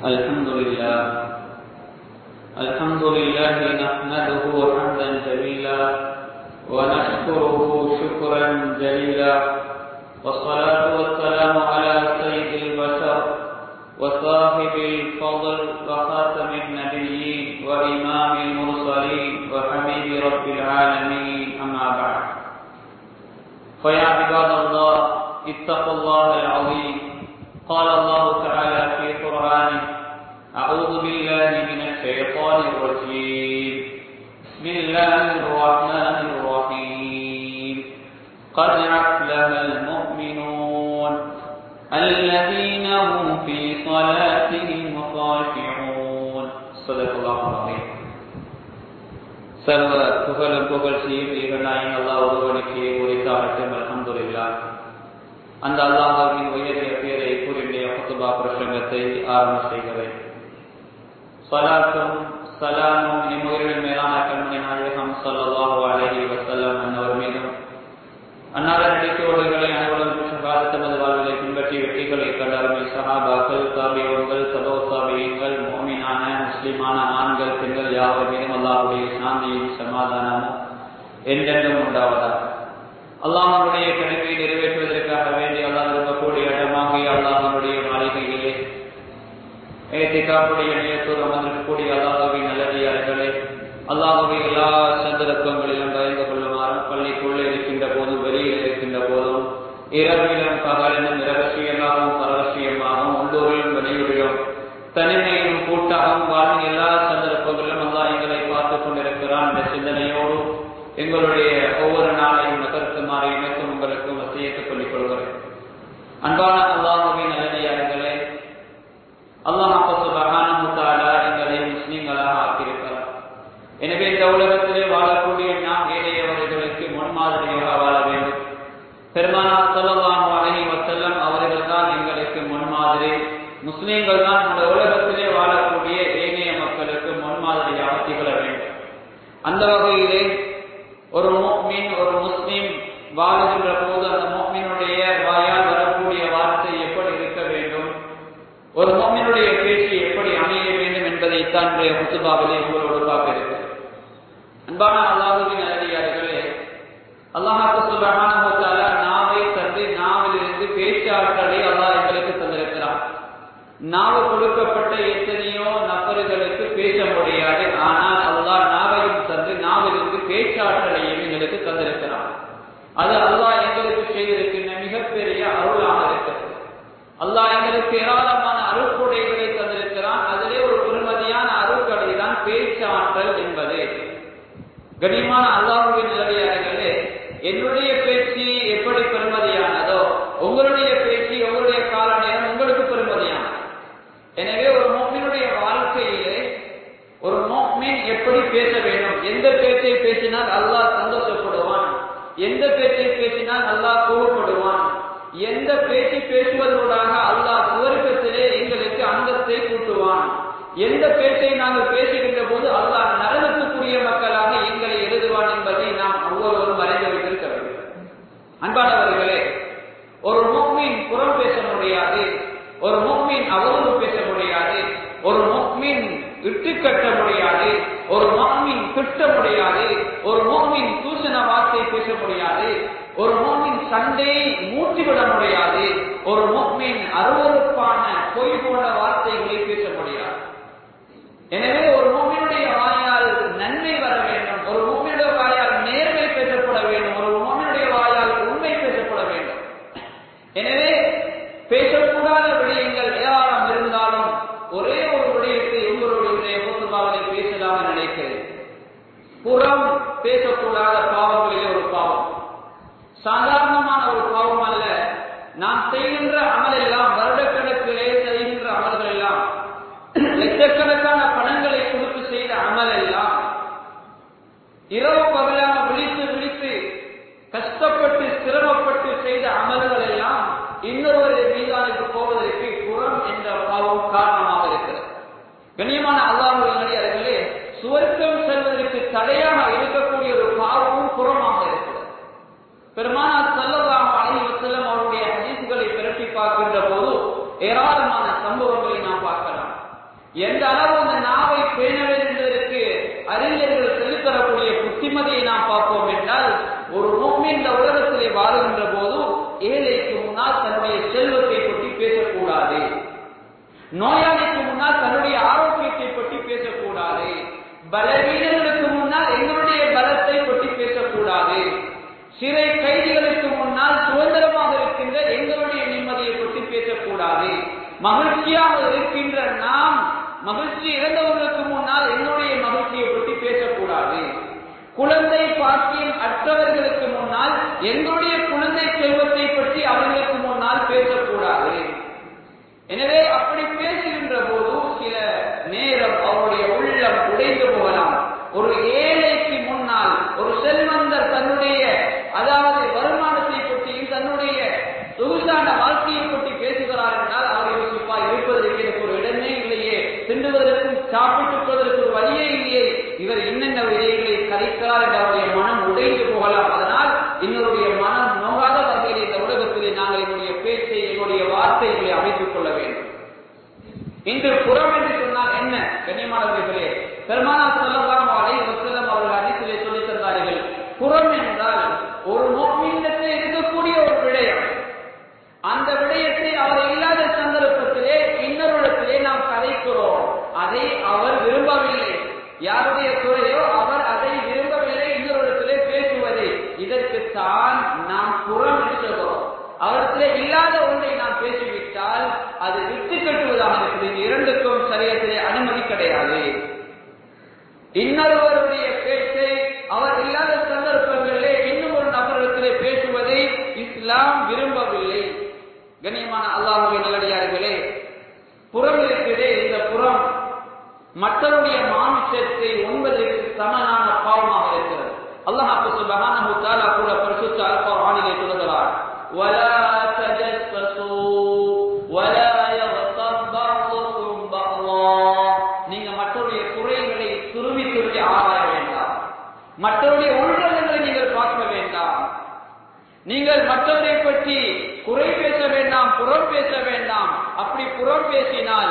الحمد لله الحمد لله نحمده حمدا جميلا ونشكره شكرا جليلا والصلاة والسلام على سيد البشر وصاحب الفضل وخاتم النبيين وإمام المرسلين وحبيب رب العالمين أما بعد فيا عباد الله اتقوا الله العظيم قال الله تعالى في قرآنه أعوذ بالله من الشيطان الرجيم بسم الله الرحمن الرحيم قد أفلح المؤمنون الذين هم في صلاتهم خاشعون صدق الله العظيم சர்வ புகழும் புகழ்ச்சியும் ஈகனாயின் அல்லாஹ் ஒருவனுக்கு உரித்தாகட்டும் அல்ஹம்துலில்லா அந்த அல்லாஹின் உயரிய பேரை கூறிய குத்துபா பிரசங்கத்தை ஆரம்ப செய்கிறேன் சலாத்தும் சலாமும் இம்முயிரின் மேலான கண்மணி நாயகம் சல்லாஹு அலஹி வசல்லம் அன்னவர் மீதும் அன்னார நடிக்கோடுகளை அனைவரும் தமது வாழ்விலை பின்பற்றி வெற்றிகளை கண்டருமை சஹாபாக்கள் தாபியோன்கள் சபோ தாபியங்கள் மோமினான முஸ்லிமான ஆண்கள் பெண்கள் யாவர் மீதும் அல்லாஹுடைய சாந்தியும் சமாதானமும் என்றென்றும் உண்டாவதா அல்லாஹனுடைய கடமையை நிறைவேற்றுவதற்காக வேண்டி அல்லாஹ் இருக்கக்கூடிய இடமாகிய அல்லாஹனுடைய மாளிகையிலே ஏத்திகாப்புடைய நியத்தூர் அமர்ந்திருக்கக்கூடிய அல்லாஹுவின் நல்லடியார்களே அல்லாஹுடைய எல்லா சந்தர்ப்பங்களிலும் பயந்து கொள்ளுமாறும் பள்ளிக்குள்ளே இருக்கின்ற போதும் வெளியில் இருக்கின்ற போதும் இரவிலும் பகலிலும் இரகசியமாகவும் பரவசியமாகவும் உள்ளூரிலும் வெளியூரிலும் தனிமையிலும் கூட்டாகவும் வாழும் எல்லா சந்தர்ப்பங்களிலும் அல்லாஹ் எங்களை பார்த்துக் கொண்டிருக்கிறான் என்ற சிந்தனையோடு எங்களுடைய ஒவ்வொரு நாளையும் நகர்த்துமாறு எனக்கும் உங்களுக்கும் வசியத்துக் கொள்ளிக் கொள்கிறேன் அன்பான அல்லாஹுவின் நல்லடியார்களே அல்லாஹாலா எங்களை முஸ்லீம்களாக ஆக்கியிருக்கிறார் எனவே இந்த உலகத்திலே வாழக்கூடிய நாம் ஏழையவர்களுக்கு முன்மாதிரியாக வாழ வேண்டும் பெருமானா சொல்லலாம் அலஹி வசல்லம் அவர்கள் தான் எங்களுக்கு முன்மாதிரி முஸ்லீம்கள் தான் இந்த உலகத்திலே வாழக்கூடிய ஏனைய மக்களுக்கு முன்மாதிரியாக திகழ வேண்டும் அந்த வகையிலே ஒரு மீன் ஒரு முஸ்லீம் வாழுகின்ற போது அந்த மோமினுடைய வாயால் வரக்கூடிய வார்த்தை எப்படி இருக்க வேண்டும் ஒரு மோமினுடைய பேச்சு எப்படி அமைய வேண்டும் என்பதைத்தான் இன்றைய முத்துபாவிலே உங்களோடு பார்க்க இருக்கிறது அன்பான அல்லாஹுவின் நல்லடியார்களே அல்லாஹாக்கு சுபகான நாவை தந்து நாவிலிருந்து பேச்சாற்றலை அல்லாஹ் எங்களுக்கு தந்திருக்கிறான் நாவு கொடுக்கப்பட்ட எத்தனையோ நபர்களுக்கு பேச முடியாது ஆனால் அல்லாஹ் நாவையும் தந்து நாவிலிருந்து பேச்சாற்றலையும் எங்களுக்கு தந்திருக்கிறான் அது அல்லாஹ் எங்களுக்கு செய்திருக்கின்ற மிகப்பெரிய அருளாக இருக்கிறது அல்லாஹ் எங்களுக்கு ஏராளமான அருட்கொடைகளை தந்திருக்கிறான் அதிலே ஒரு பெருமதியான அருட்கொடை தான் பேச்சாற்றல் என்பது கனிமான அல்லாஹுவின் நிலையாளர்களே என்னுடைய பேச்சு எப்படி பெருமதியானதோ உங்களுடைய பேச்சு உங்களுடைய கால நேரம் உங்களுக்கு பெருமதியானது எனவே ஒரு மோமினுடைய வாழ்க்கையிலே ஒரு மோமின் எப்படி பேச வேண்டும் எந்த பேச்சை பேசினால் அல்லாஹ் சந்தோஷப்படுவான் எந்த பேச்சை பேசினால் அல்லாஹ் கோவப்படுவான் எந்த பேச்சை பேசுவதோடாக அல்லாஹ் சுவர்க்கத்திலே எங்களுக்கு அந்தத்தை கூட்டுவான் எந்த பேச்சை நாங்கள் பேசுகின்ற போது அல்லாஹ் நரகத்துக்குரிய மக்களாக எங்களை எழுதுவான் என்பதை நாம் ஒவ்வொருவரும் அறிந்து வைத்திருக்க வேண்டும் அன்பானவர்களே ஒரு முக்மீன் புறம் பேச முடியாது ஒரு முக்மீன் அவதூறு பேச முடியாது ஒரு முக்மீன் இட்டு கட்ட முடியாது ஒரு முக்மீன் திட்ட முடியாது ஒரு முக்மீன் தூசண வார்த்தை பேச முடியாது ஒரு முக்மீன் சண்டையை மூட்டிவிட முடியாது ஒரு முக்மீன் அருவறுப்பான பொய் போன்ற வார்த்தைகளை பேச முடியாது எனவே ஒரு மூமினுடைய வாயால் நன்மை வர வேண்டும் ஒரு மூமினுடைய வாயால் நேர்மை பேசப்பட வேண்டும் ஒரு மூமினுடைய வாயால் உண்மை பேசப்பட வேண்டும் எனவே பேசக்கூடாத விடயங்கள் ஏராளம் இருந்தாலும் ஒரே ஒரு விடயத்தை உங்களுடைய பொதுபாவனை பேசலாம் நினைக்கிறேன் புறம் பேசக்கூடாத பாவங்களிலே ஒரு பாவம் சாதாரணமான ஒரு பாவம் அல்ல நாம் செய்கின்ற அமல் எல்லாம் வருடக்கணக்கிலே செய்கின்ற அமல்கள் எல்லாம் லட்சக்கணக்கான பணங்களை கொடுத்து செய்த அமல் எல்லாம் இரவு பகலாக விழித்து விழித்து கஷ்டப்பட்டு சிரமப்பட்டு செய்த அமல்கள் எல்லாம் இன்னொரு மீதானுக்கு போவதற்கு புறம் என்ற பாவம் காரணமாக இருக்கிறது கண்ணியமான அல்லாஹர்களே சுவர்க்கம் செல்வதற்கு தடையாக இருக்கக்கூடிய ஒரு பாவமும் புறமாக இருக்கிறது பெருமானார் செல்லலாம் அலி வசல்லம் அவருடைய ஹதீசுகளை பிரட்டி பார்க்கின்ற போது ஏராளமான சம்பவங்களை நாம் பார்க்கலாம் எந்த அளவு அந்த நாவை பேண வேண்டும் என்பதற்கு அறிஞர்கள் சொல்லித்தரக்கூடிய புத்திமதியை நாம் பார்ப்போம் என்றால் ஒரு மூமி இந்த உலகத்திலே வாழுகின்ற போது ஏழைக்கு முன்னால் தன்னுடைய செல்வத்தை பற்றி பேசக்கூடாது நோயாளிக்கு முன்னால் தன்னுடைய ஆரோக்கியத்தை பற்றி பேசக்கூடாது பலவீனர்களுக்கு முன்னால் எங்களுடைய பலத்தை பற்றி பேசக்கூடாது சிறை கைதிகளுக்கு முன்னால் சுதந்திரமாக இருக்கின்ற எங்களுடைய நிம்மதியை பற்றி பேசக்கூடாது மகிழ்ச்சியாக இருக்கின்ற நாம் மகிழ்ச்சி இழந்தவர்களுக்கு முன்னால் எங்களுடைய மகிழ்ச்சியை பற்றி பேசக்கூடாது குழந்தை பாக்கியம் அற்றவர்களுக்கு முன்னால் எங்களுடைய குழந்தை செல்வத்தை பற்றி அவர்களுக்கு முன்னால் பேசக்கூடாது எனவே அப்படி பேசுகின்ற போது சில நேரம் அவருடைய உள்ளம் உடைந்து போகலாம் ஒரு ஏழைக்கு முன்னால் ஒரு செல்வந்தர் தன்னுடைய அதாவது வருமானத்தை பற்றியும் தன்னுடைய சொகுசான வாழ்க்கையை பற்றி பேசுகிறார் என்றால் அவர் யோசிப்பா இருப்பதற்கு எனக்கு ஒரு இடமே இல்லையே திண்டுவதற்கும் சாப்பிட்டுக் கொள்வதற்கு ஒரு வழியே இல்லையே இவர் என்னென்ன விதைகளை கரைக்கிறார் என்ற அவருடைய மனம் உடைந்து போகலாம் அதனால் இன்னொருடைய மனம் நோகாத வகையில் இந்த உலகத்திலே நாங்கள் என்னுடைய பேச்சை என்னுடைய வார்த்தைகளை அமைத்துக் கொள்ள வேண்டும் இன்று புறம் என்று சொன்னால் என்ன கண்ணியமானவர்களே பெருமானா சொல்லலாம் அலை வசலம் அவர்கள் அதிசிலே சொல்லித் தந்தார்கள் புறம் என்றால் ஒரு மோமினத்தில் இருக்கக்கூடிய ஒரு விடயம் அந்த விடயத்தை அவர் இல்லாத சந்தர்ப்பத்திலே இன்னொருடத்திலே நாம் கதைக்கிறோம் அதை அவர் விரும்பவில்லை யாருடைய துறையோ அவர் அதை விரும்பவில்லை இன்னொருடத்திலே பேசுவது இதற்கு தான் நாம் புறம் என்று சொல்கிறோம் அவரிடத்திலே இல்லாத ஒன்றை நாம் பேசிவிட்டால் அது விட்டு கட்டுவதாக இருக்குது இந்த இரண்டுக்கும் சரியத்திலே அனுமதி கிடையாது இன்னொருவருடைய பேச்சை அவர் இல்லாத சந்தர்ப்பங்களிலே இன்னும் ஒரு நபரிடத்திலே பேசுவதை இஸ்லாம் விரும்பவில்லை கண்ணியமான அல்லாஹுவின் நல்லடியார்களே புறம் இருக்கிறதே இந்த புறம் மற்றவருடைய மாமிசத்தை உண்பதற்கு சமனான பாவமாக இருக்கிறது அல்லாஹ் சுபஹானஹு தஆலா கூட பரிசுத்த அல் குர்ஆனிலே சொல்கிறார் ولا تجسسوا ولا يغتب بعضكم بعضا நீங்க மற்றவருடைய குறைகளை துருவி துருவி ஆராய வேண்டாம் மற்றவருடைய உள்நலங்களை நீங்கள் பார்க்க வேண்டாம் நீங்கள் மற்றவரை பற்றி குறை பேச வேண்டாம் புறம் பேச வேண்டாம் அப்படி புறம் பேசினால்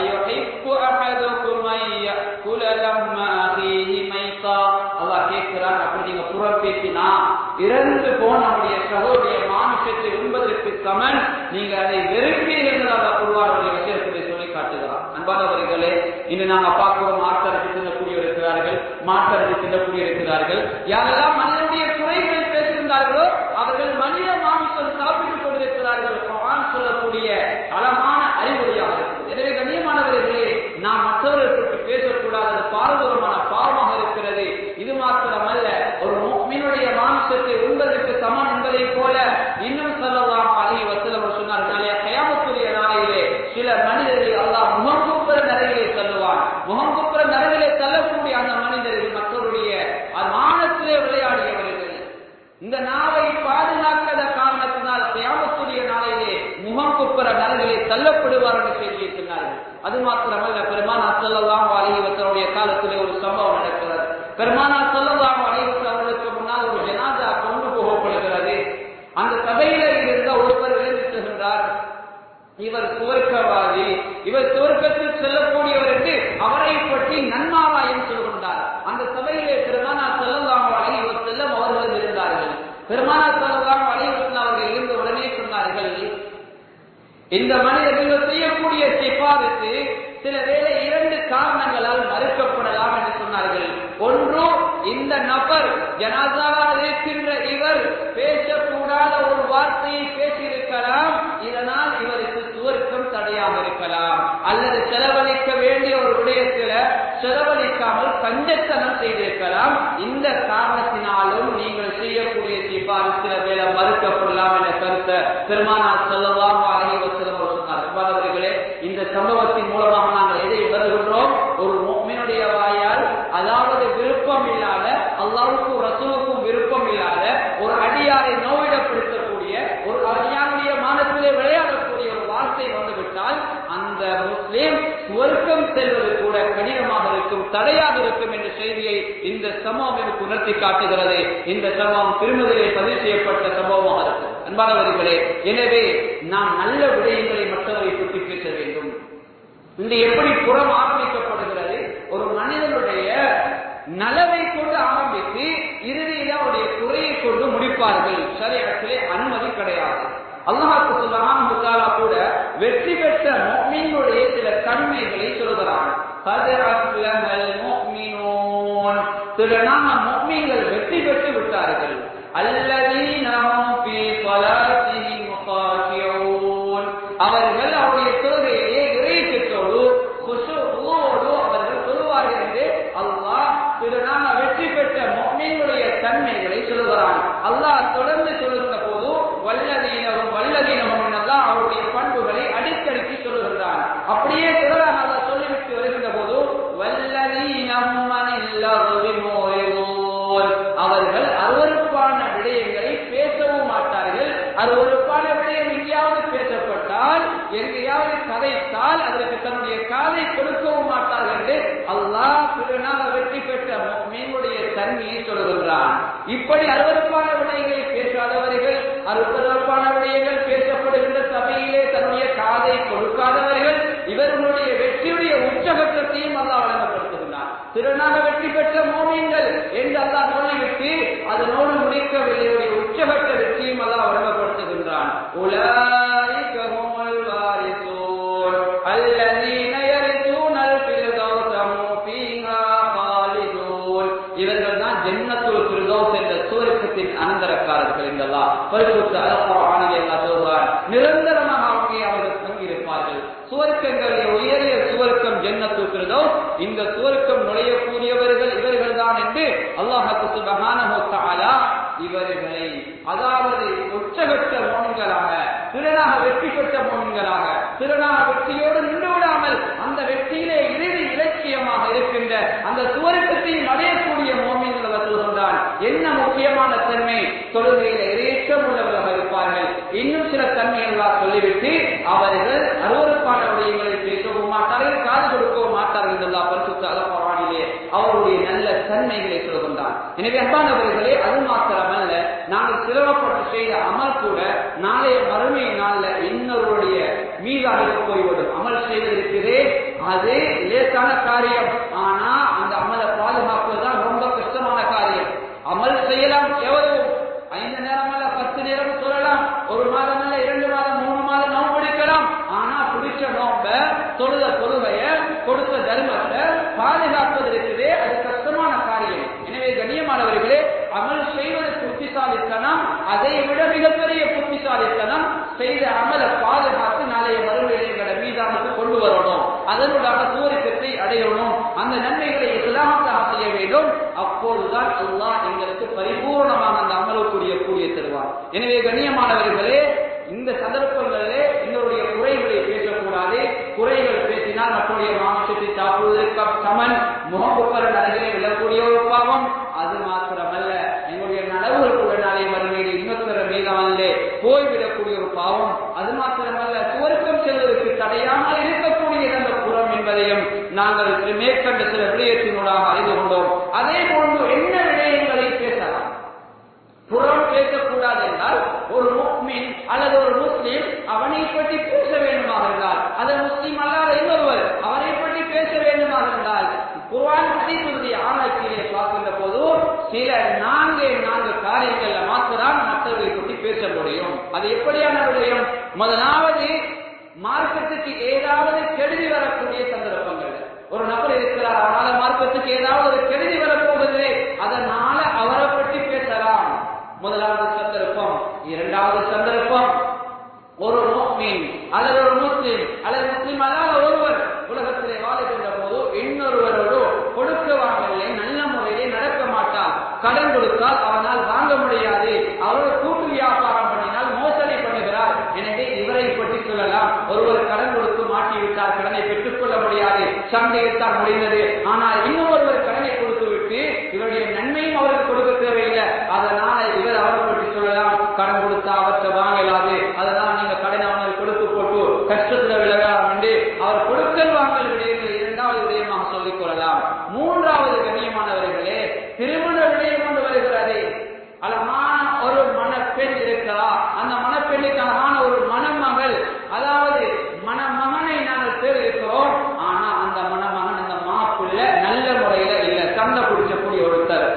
அல்லாஹ் கேட்கிறான் அப்படி நீங்க புறம் பேசினா இறந்து போன நம்முடைய சகோதரிய மானுஷத்தை உண்பதற்கு சமன் நீங்க அதை வெறுப்பீர்கள் அல்லாஹ் குருவாருடைய விஷயத்தை சொல்லி காட்டுகிறான் அன்பானவர்களே இன்று நாங்க பார்க்கிறோம் மாற்றரசு தின்னக்கூடிய இருக்கிறார்கள் மாற்றரசு தின்னக்கூடிய இருக்கிறார்கள் யாரெல்லாம் மனிதனுடைய குறைகள் பேசுகின்றார்களோ அவர்கள் மனித மாமிசம் சாப்பிட்டுக் கொண்டிருக்கிறார்கள் குர்ஆன் சொல்லக்கூடிய அழகான அறிவுரையாக இருக்கிறது எனவே கண்ணியமானவர்களே நாம் மற்றவர்கள் பற்றி பேசக்கூடாது அது பாரதூரமான பாவமாக இருக்கிறது இது மாத்திரமல்ல ஒரு மீனுடைய மாமிசத்தை உண்பதற்கு சமம் என்பதை போல இன்னும் சொல்லலாம் அழகி வசலம் சொன்னார் நாளைய கயாமத்துடைய நாளையிலே சில மனிதர்கள் அல்லாஹ் முகங்குப்புற நரகிலே தள்ளுவான் முகங்குப்புற நரகிலே தள்ளக்கூடிய அந்த மனிதர்கள் மற்றவருடைய மானத்திலே விளையாடியவர்கள் இந்த நாவை பாதுகாக்காத காரணத்தினால் கியாமத்துடைய நாளையிலே முகம் குப்புற நரகிலே தள்ளப்படுவார் என்று செய்தியை சொன்னார்கள் அது மாத்திரமல்ல பெருமானா செல்லலாம் அலைவத்தருடைய காலத்திலே ஒரு சம்பவம் நடக்கிறது பெருமானா செல்லலாம் அலைவத்து அவர்களுக்கு முன்னால் ஒரு ஜனாதா கொண்டு போகப்படுகிறது அந்த சபையில இருந்த ஒருவர் எழுந்துகின்றார் இவர் சுவர்க்கவாதி இவர் சுவர்க்கத்தில் செல்லக்கூடியவர் என்று அவரை பற்றி நன்மாவாயம் சொல்கின்றார் அந்த சபையிலே பெருமானா செல்லலாம் அலைவர் செல்லம் அவர்கள் இருந்தார்கள் பெருமானா செல்லலாம் அலைவர் அவர்கள் இருந்த உடனே சொன்னார்கள் இந்த மனிதர் நீங்கள் செய்யக்கூடிய சிபாரிசு சில வேளை இரண்டு காரணங்களால் மறுக்கப்படலாம் என்று சொன்னார்கள் ஒன்று இந்த நபர் ஜனாதாவாக இருக்கின்ற இவர் பேசக்கூடாத ஒரு வார்த்தையை பேசியிருக்கலாம் இதனால் இவருக்கு சுவர்க்கம் தடையாக இருக்கலாம் அல்லது செலவழிக்க வேண்டிய ஒரு விடயத்தில செலவழிக்காமல் கஞ்சத்தனம் செய்திருக்கலாம் இந்த காரணத்தினாலும் நீங்கள் செய்யக்கூடிய சிபாரிசு சில வேலை மறுக்கப்படலாம் என்ற கருத்தை பெருமானார் சொல்லலாம் அலைவசலம் சொன்னார் இந்த சம்பவத்தின் மூலமாக நாங்கள் எதை வருகின்றோம் ஒரு மீனுடைய வாயால் அதாவது விருப்பம் இல்லாத அல்லாவுக்கும் ரசூலுக்கும் விருப்பம் இல்லாத ஒரு அடியாரை நோவிடப்படுத்தக்கூடிய ஒரு அடியாருடைய மானத்திலே விளையாடக்கூடிய ஒரு வார்த்தை வந்துவிட்டால் அந்த முஸ்லீம் சுவர்க்கம் செல்வது கூட கடினமாக இருக்கும் தடையாக இருக்கும் என்ற செய்தியை இந்த சம்பவம் எனக்கு உணர்த்தி காட்டுகிறது இந்த சம்பவம் திருமதிலே பதிவு செய்யப்பட்ட சம்பவமாக இருக்கும் அன்பானவர்களே எனவே நாம் நல்ல விடயங்களை மற்றவரை பற்றி பேச வேண்டும் இன்று எப்படி புறம் ஆரம்பிக்கப்படுகிறது ஒரு மனிதனுடைய நலவை கொண்டு ஆரம்பித்து இறுதியில் அவருடைய குறையை கொண்டு முடிப்பார்கள் சரியத்திலே அனுமதி கிடையாது அல்லாஹு சுபஹான் முத்தாலா கூட வெற்றி பெற்ற மோமினுடைய சில தன்மைகளை சொல்கிறான் திறனான மோமின்கள் வெற்றி பெற்று விட்டார்கள் அல்லதீனஹும் ஃபீ ஸலாத்திஹிம் முகாஷியூன் அவர்கள் அவருடைய தொழுகையிலே இறைச்சத்தோடு குஷுவோடு அவர்கள் சொல்லுவார்கள் என்று அல்லாஹ் திருநாம வெற்றி பெற்ற மொமீனுடைய தன்மைகளை சொல்லுகிறான் அல்லாஹ் தொடர்ந்து சொல்லுகிற போது வல்லதீனவும் வல்லதீனவும் எல்லாம் அவருடைய பண்புகளை அடிக்கடிக்கு சொல்லுகின்றான் அப்படியே தொடராக அல்லாஹ் சொல்லிவிட்டு வருகின்ற போது வல்லதீனமும் அவர்கள் அருவருப்பான விடயங்களை பேசவும் மாட்டார்கள் அருவருப்பான விடயம் எங்கேயாவது பேசப்பட்டால் எங்கேயாவது கதைத்தால் அதற்கு தன்னுடைய காதை கொடுக்கவும் மாட்டார்கள் என்று அல்லாஹ் திருநாள வெற்றி பெற்ற மீனுடைய தன்மையை சொல்கின்றான் இப்படி அருவருப்பான விடயங்களை பேசாதவர்கள் அருவருப்பான விடயங்கள் பேசப்படுகின்ற சபையிலே தன்னுடைய காதை கொடுக்காதவர்கள் இவர்களுடைய வெற்றியுடைய உச்சகட்டத்தையும் அல்லாஹ் வழங்கப்படுத்துகின்றான் திருநாக வெற்றி பெற்ற மோமீன்கள் என்று அல்லாஹ் சொல்லிவிட்டு அதனோடு முடிக்கவில்லை உச்சகட்ட வெற்றியும் அல்லாஹ் வழங்கப்படுத்துகின்றான் உலாயிக ஹுமுல் வாரிசூன் அல்லதீன யரிசூனல் ஃபிர்தௌஸ ஹும் ஃபீஹா காலிதூன் இவர்கள் தான் ஜன்னத்துல் ஃபிர்தௌஸ் என்ற சுவர்க்கத்தின் அனந்தரக்காரர்கள் என்றெல்லாம் பரிசுத்த அல்குர்ஆனில் அல்லாஹ் சொல்கிறான் நிரந்தரமாக அங்கே அவர்கள் தங்கியிருப்பார்கள் சுவர்க்கங்களில் உயரிய சுவர்க்கம் ஜன்னத்துல் ஃபிர்தௌஸ் இந்த சுவர்க்கம் நுழையக்கூடியவர்கள் இவர்கள் தான் என்று அல்லாஹ் சுபஹானஹு தஆலா இவர்களை அதாவது உச்சகட்ட மோன்களாக திறனாக வெற்றி பெற்ற மோன்களாக திறனாக வெற்றியோடு நின்று விடாமல் அந்த வெற்றியிலே இறுதி இலட்சியமாக இருக்கின்ற அந்த சுவர்க்கத்தையும் அடையக்கூடிய மோமின்கள் அவர் சொல்கின்றான் என்ன முக்கியமான தன்மை தொழுகையில இறையற்றம் உள்ளவர்களாக இருப்பார்கள் இன்னும் சில தன்மைகளாக சொல்லிவிட்டு அவர்கள் அருவறுப்பான விடயங்களை பேசவும் மாட்டார்கள் காது கொடுக்கவும் மாட்டார்கள் என்று பரிசுத்த அலப்பரானிலே அவருடைய நல்ல தன்மைகளை சொல்கின்றான் எனவே அன்பானவர்களே அது மாத்திரமல்ல நாங்கள் சிரமப்பட்டு செய்த அமல் கூட நாளைய மறுமை நாள்ல இன்னொருடைய மீதாக போய்விடும் அமல் செய்வதற்கிறே அது லேசான காரியம் ஆனா அந்த அமலை பாதுகாப்பதுதான் ரொம்ப கஷ்டமான காரியம் அமல் செய்யலாம் எவ்வளவு ஐந்து நேரம் அல்ல பத்து நேரம் சொல்லலாம் ஒரு மாதம் அல்ல இரண்டு மாதம் மூணு மாதம் நோம்பு பிடிக்கலாம் ஆனா பிடிச்ச நோம்ப தொழுத தொழுகைய கொடுத்த தர்மத்தை பாதுகாப்பது இருக்குதே அது கஷ்டமான காரியம் எனவே கண்ணியமானவர்களே அமல் செய்வது புத்திசாலித்தனம் அதை விட மிகப்பெரிய புத்திசாலித்தனம் செய்த அமலை பாதுகாத்து நாளைய மறுமையிலே எங்களை மீதானுக்கு கொண்டு வரணும் அதனுடைய சூரியத்தை அடையணும் அந்த நன்மைகளை இஸ்லாமத்தாக செய்ய வேண்டும் அப்போதுதான் அல்லாஹ் எங்களுக்கு பரிபூர்ணமாக அந்த அமலுக்குரிய கூலிய தருவார் எனவே கண்ணியமானவர்களே இந்த சந்தர்ப்பங்களிலே எங்களுடைய குறைகளை பேசக்கூடாது குறைகள் பேசினால் மற்றொடைய மாமிசத்தை சாப்பிடுவதற்கு சமன் முகப்புக்கரன் அருகிலே விழக்கூடிய ஒரு பாவம் அது மாத்திரமல்ல எங்களுடைய நனவுகள் கூட நாளை மறுமையில் இன்னொருத்தர மீதானிலே போய்விடக்கூடிய ஒரு பாவம் அது மாத்திரமல்ல சுவர்க்கம் செல்வதற்கு தடையாமல் இருக்கக்கூடிய அந்த புறம் என்பதையும் நாங்கள் மேற்கண்ட சில விடயத்தினூடாக அறிந்து கொண்டோம் அதே போன்று என்ன விடயங்களை பேசலாம் புறம் பேசக்கூடாது என்றால் ஒரு முக்மின் அல்லது ஒரு முஸ்லீம் அவனை பற்றி பேச வேண்டுமாக இருந்தால் அது முஸ்லீம் அல்லாத இன்னொருவர் அவரை பற்றி பேச வேண்டுமாக இருந்தால் குர்ஆன் ஹதீஸுடைய ஆராய்ச்சியிலே பார்க்கின்ற போது சில நான்கு நான்கு காரியங்கள்ல மாத்திரம் மற்றவர்களை பற்றி பேச முடியும் அது எப்படியான விடயம் முதலாவது மார்க்கத்துக்கு ஏதாவது கெடுதி வரக்கூடிய சந்தர்ப்பங்கள் ஒரு நபர் இருக்கிறார் அவனால மார்க்கத்துக்கு ஏதாவது ஒரு கெடுதி வரப்போகுது அதனால அவரை பற்றி பேசலாம் முதலாவது சந்தர்ப்பம் இரண்டாவது சந்தர்ப்பம் ஒரு முஸ்லிம் அல்லது ஒரு முஸ்லிம் அல்லது முஸ்லிம் அல்லாத ஒருவர் உலகத்திலே வாழுகின்ற போது இன்னொருவரோடு கொடுக்க வாங்கலே நல்ல முறையிலே நடக்க மாட்டான் கடன் கொடுத்தால் அவனால் வாங்க முடியாது அவரோட கூட்டு வியாபாரம் பண்ணினால் மோசடி பண்ணுகிறார் எனவே இவரை பற்றி சொல்லலாம் ஒருவர் கடன் கொடுத்து மாட்டிவிட்டார் கடனை பெற்றுக்கொள்ள முடியாது சந்தையில்தான் முடிந்தது ஆனால் இன்னும் ஒருவர் கடனை கொடுத்து விட்டு இவருடைய நன்மையும் அவருக்கு கொடுக்க தேவையில்லை அதனால இவர் அவரை பற்றி சொல்லலாம் கடன் கொடுத்தா அவற்றை வாங்கலாது அதனால் நீங்க கடனை அவனுக்கு கொடுத்து போட்டு கஷ்டத்துல விலகலாம் என்று அவர் கொடுக்கல் வாங்கல் விடயங்கள் இரண்டாவது விடயமாக சொல்லிக் கொள்ளலாம் மூன்றாவது கண்ணியமானவர்களே திருமண விடயம் கொண்டு வருகிறது அழகான ஒரு மணப்பெண் இருக்கிறா அந்த மணப்பெண்ணுக்கு அழகான ஒரு மணமகள் அதாவது மணமகனை நாங்கள் தேர்ந்தெடுக்கிறோம்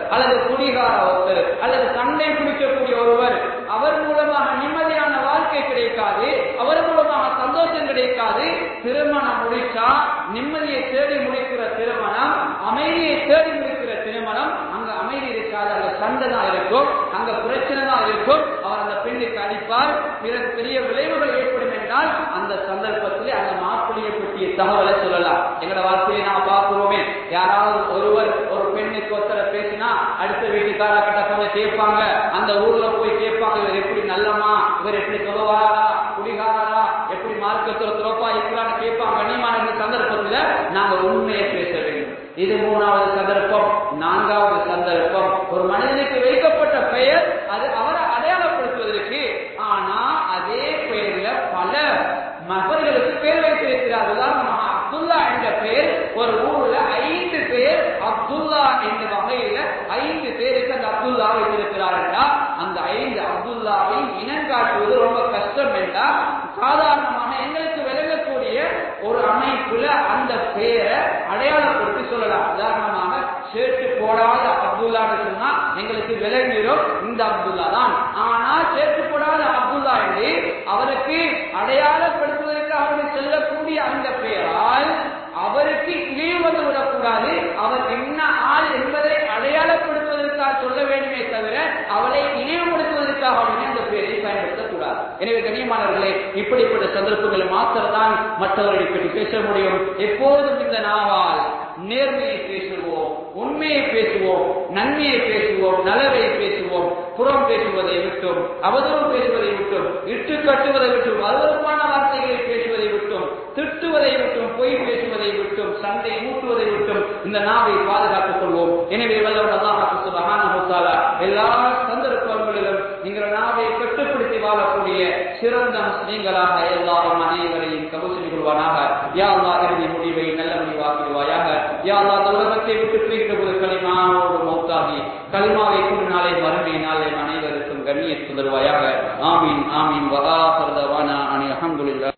அல்லது குடிகார ஒருத்தர் அல்லது சண்டை பிடிக்கக்கூடிய ஒருவர் அவர் மூலமாக நிம்மதியான வாழ்க்கை கிடைக்காது அவர் மூலமாக சந்தோஷம் கிடைக்காது திருமணம் முடிச்சா நிம்மதியை தேடி முடிக்கிற திருமணம் அமைதியை தேடி முடிக்கிற திருமணம் அங்க அமைதி இருக்காது அங்க சண்டை தான் இருக்கும் அங்க பிரச்சனை தான் இருக்கும் அவர் அந்த பெண்ணுக்கு அடிப்பார் பிறகு பெரிய விளைவுகள் ஏற்படும் என்றால் அந்த சந்தர்ப்பத்திலே அந்த மாப்பிள்ளையை பற்றிய தகவலை சொல்லலாம் எங்கட வாழ்க்கையை நாம் பார்க்கிறோமே யாராவது ஒருவர் ஒரு பெண்ணுக்கு ஒருத்தர பேசினா அடுத்த வீட்டுக்கார கிட்ட போய் கேட்பாங்க அந்த ஊர்ல போய் கேட்பாங்க இவர் எப்படி நல்லமா இவர் எப்படி தொழுவாரா குடிகாரா எப்படி மார்க்கத்துல துறப்பா இருக்கிறான்னு கேட்பாங்க கண்ணியமான இந்த சந்தர்ப்பத்துல நாங்க உண்மையை பேச வேண்டும் இது மூணாவது சந்தர்ப்பம் நான்காவது சந்தர்ப்பம் ஒரு மனிதனுக்கு வைக்கப்பட்ட பெயர் அது அவரை அடையாளப்படுத்துவதற்கு ஆனா அதே பெயர்ல பல மகர்களுக்கு பேர் வைத்திருக்கிறார் உதாரணமாக அப்துல்லா என்ற பெயர் ஒரு ஊர்ல ஐந்து பேர் அப்துல்லா என்ற வகையில ஐந்து பேருக்கு அந்த அப்துல்லா வைத்திருக்கிறார் என்றால் அந்த ஐந்து அப்துல்லாவை இனம் காட்டுவது ரொம்ப கஷ்டம் என்றால் சாதாரணமான எங்களுக்கு விளங்கக்கூடிய ஒரு அமைப்புல அந்த பெயரை அடையாளப்படுத்தி சொல்லலாம் உதாரணமாக சேர்த்து போடாத அப்துல்லான்னு சொன்னா எங்களுக்கு விளங்கிடும் இந்த அப்துல்லா தான் ஆனால் சேர்த்து போடாத அப்துல்லா என்று அவருக்கு அடையாளப்படுத்துவதற்கு அவருக்கு செல்லக்கூடிய அந்த பெயரால் அவருக்கு இழிவது விடக்கூடாது அவர் என்ன ஆள் என்பதை அடையாளப்படுத்துவதற்காக சொல்ல வேண்டுமே தவிர அவளை இழிவுபடுத்துவதற்காக அவனை அந்த பெயரை பயன்படுத்தக்கூடாது எனவே கண்ணியமானவர்களே இப்படிப்பட்ட சந்தர்ப்பங்களை மாத்திரம்தான் மற்றவர்களை பற்றி பேச முடியும் எப்போதும் இந்த நாவால் நேர்மையை பேசுவோம் உண்மையை பேசுவோம் நன்மையை பேசுவோம் நலவை பேசுவோம் புறம் பேசுவதை விட்டும் அவதூறு பேசுவதை விட்டும் இட்டு கட்டுவதை விட்டும் அருவருப்பான வார்த்தைகளை பேசுவதை விட்டும் திட்டுவதை விட்டும் பொய் பேசுவதை விட்டும் சண்டை மூட்டுவதை விட்டும் இந்த நாவை பாதுகாத்துக் கொள்வோம் எனவே வல்லவன் அல்லாஹ் சுபஹானஹு தஆலா எல்லா சந்தர்ப்பங்களிலும் நீங்கள் நாவை கட்டுப்படுத்தி வாழக்கூடிய சிறந்த முஸ்லீம்களாக எல்லாரும் அனைவரையும் கபூசணி கொள்வானாக யா அல்லாஹ் இறுதி முடிவை நல்ல முடிவாக்கிடுவாயாக யா அல்லாஹ் உலகத்தை விட்டு பிரிக்கிற போது களிமாவோடு மௌத்தாகி களிமாவை கொண்டு நாளை மறுமை நாளை அனைவருக்கும் கண்ணியத்து தருவாயாக ஆமீன் ஆமீன் வகா சர்தவானா அனி அஹமதுல்லா